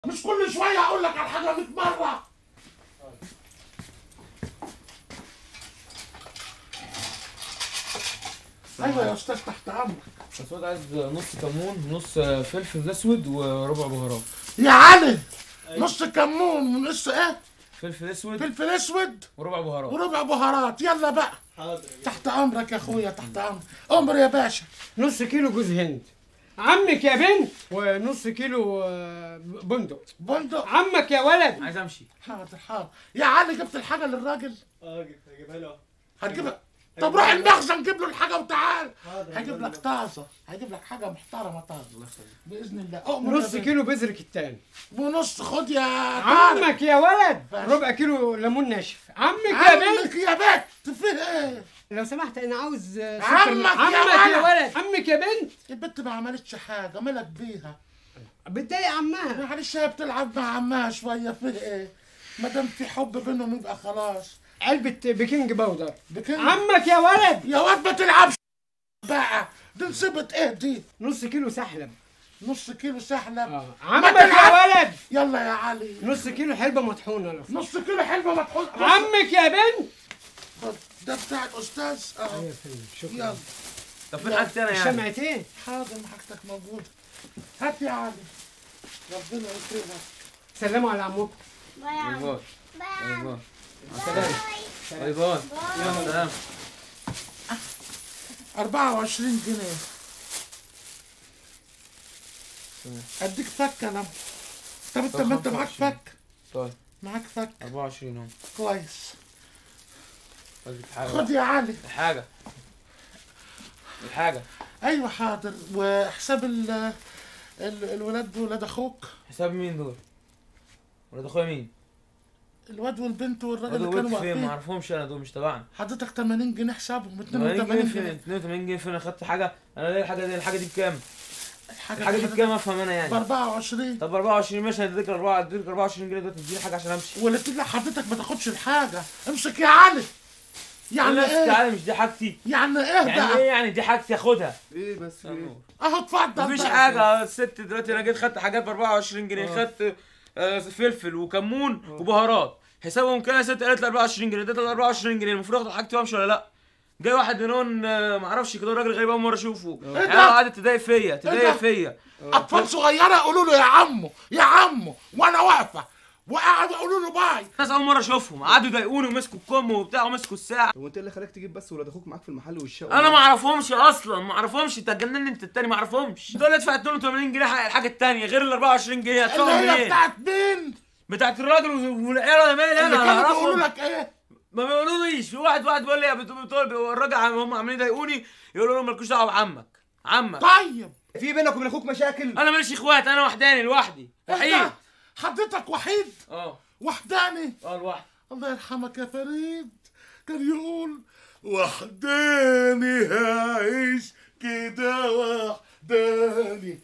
مش كل شويه اقول لك على حاجه 100 مره ايوه يا استاذ تحت امرك مسعود عايز نص كمون نص فلفل اسود وربع بهارات يا علي نص كمون ونص ايه فلفل اسود فلفل اسود وربع بهارات وربع بهارات يلا بقى حاضر تحت امرك يا اخويا تحت امرك امر يا باشا نص كيلو جوز هند عمك يا بنت ونص كيلو آه، بندق بندق عمك يا ولد عايز امشي حاضر حاضر يا علي جبت الحاجه للراجل اه هجيبها له هتجيبها طب روح المخزن جيب له الحاجه وتعال حاضر هجيب لك طازه هجيب لك حاجه محترمه طازه باذن الله اؤمر نص كيلو بذر كتان ونص خد يا طارق عمك يا ولد باشا. ربع كيلو ليمون ناشف عمك يا بنت عمك يا بنت فيه ايه لو سمحت انا عاوز آه، سكر عمك يا عمك يا ولد. ولد عمك يا بنت البنت ما عملتش حاجه مالك بيها بتضايق عمها معلش هي بتلعب مع عمها شويه فيه ايه ما دام في حب بينهم يبقى خلاص علبة بيكنج باودر بكن عمك يا ولد يا واد ما تلعبش بقى دي نصيبة ايه دي نص كيلو سحلب نص كيلو سحلب اه ما عمك يا تلعب. ولد يلا يا علي نص كيلو حلبة مطحونة لو نص كيلو حلوه مطحون عمك يا بنت خد، ده بتاع الاستاذ اه يا فندم شكرا يلا طب فين حاجه تانية يعني الشمعتين حاضر ما حاجتك موجوده هات يا علي ربنا يكرمك سلموا على عمك باي باي باي باي سلام باي باي يلا سلام 24 جنيه اديك فك انا طب انت طب ما انت معاك 25. فك طيب معاك فك 24 اهو كويس اديك حاجه خد يا علي الحاجه الحاجه ايوه حاضر وحساب ال ال- الولاد ولاد اخوك حساب مين دول ولاد اخويا مين الواد والبنت والراجل دول اللي كانوا ولد فين ما واقفين اعرفهمش انا دول مش تبعنا حضرتك 80 جنيه حسابهم 80 جنيه 82 فين جنيه 82 جنيه فين انا خدت حاجه انا ليه الحاجه دي الحاجه دي بكام الحاجه الحاجه دي بكام افهم انا ب يعني 24 طب 24 ماشي هديك 4 هديك 24 جنيه دلوقتي تديني حاجه عشان امشي واللي تيجي حضرتك ما تاخدش الحاجه امسك يا علي يعني الناس ايه تعالى مش دي حاجتي يعني ايه يعني ايه ده يعني دي حاجتي اخدها ايه بس ايه اهو اتفضل مفيش بقى. حاجه الست دلوقتي انا جيت خدت حاجات ب 24 جنيه آه. خدت آه، فلفل وكمون وبهارات حسابهم كام يا ست قالت لي 24 جنيه اديتها 24 جنيه المفروض اخد حاجتي وامشي ولا لا جاي واحد منهم آه، معرفش كده راجل غريب اول مره اشوفه إيه يعني ده؟ قعدت تضايق فيا ده؟ تضايق فيا اطفال صغيره يقولوا له يا عمو يا عمو وانا واقفه وقعدوا يقولوا له باي ناس اول مره اشوفهم قعدوا يضايقوني ومسكوا الكم وبتاع ومسكوا الساعه طب وانت اللي خلاك تجيب بس ولاد اخوك معاك في المحل والشقه انا ما اعرفهمش اصلا ما اعرفهمش انت هتجنني انت التاني ما اعرفهمش دول ادفع 82 جنيه حق الحاجه التانيه غير ال 24 جنيه اللي هدفعهم هي منين بتاعت مين بتاعت الراجل والعيال انا مالي اللي انا كانوا بيقولوا هعرفهم لك ايه ما بيقولوليش في واحد واحد بيقول لي يا بتقول بتقول الراجل عم- هم عاملين يضايقوني يقولوا لهم مالكوش دعوه بعمك عمك طيب في بينك وبين اخوك مشاكل انا ماليش اخوات انا وحداني لوحدي إيه وحيد ده؟ حضرتك وحيد اه وحداني اه لوحدي الله يرحمك يا فريد كان يقول وحداني هعيش كده وحداني